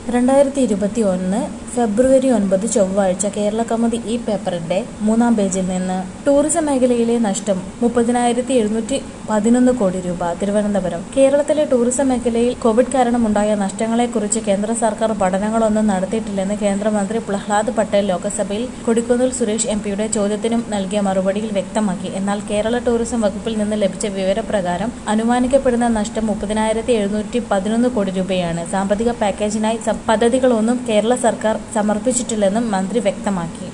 രണ്ടായിരത്തി ഇരുപത്തി ഒന്ന് ഫെബ്രുവരി ഒൻപത് ചൊവ്വാഴ്ച കേരള കൗമുദി ഈ പേപ്പറിന്റെ മൂന്നാം പേജിൽ നിന്ന് ടൂറിസം മേഖലയിലെ നഷ്ടം മുപ്പതിനായിരത്തി എഴുന്നൂറ്റി പതിനൊന്ന് കോടി രൂപ തിരുവനന്തപുരം കേരളത്തിലെ ടൂറിസം മേഖലയിൽ കോവിഡ് കാരണമുണ്ടായ നഷ്ടങ്ങളെക്കുറിച്ച് കേന്ദ്ര സർക്കാർ പഠനങ്ങളൊന്നും നടത്തിയിട്ടില്ലെന്ന് കേന്ദ്രമന്ത്രി പ്രഹ്ലാദ് പട്ടേൽ ലോക്സഭയിൽ കൊടിക്കുന്നിൽ സുരേഷ് എം പിയുടെ ചോദ്യത്തിനും നൽകിയ മറുപടിയിൽ വ്യക്തമാക്കി എന്നാൽ കേരള ടൂറിസം വകുപ്പിൽ നിന്ന് ലഭിച്ച വിവരപ്രകാരം അനുമാനിക്കപ്പെടുന്ന നഷ്ടം മുപ്പതിനായിരത്തി എഴുന്നൂറ്റി പതിനൊന്ന് കോടി രൂപയാണ് സാമ്പത്തിക പാക്കേജിനായി സം- പദ്ധതികളൊന്നും കേരള സർക്കാർ സമർപ്പിച്ചിട്ടില്ലെന്നും മന്ത്രി വ്യക്തമാക്കി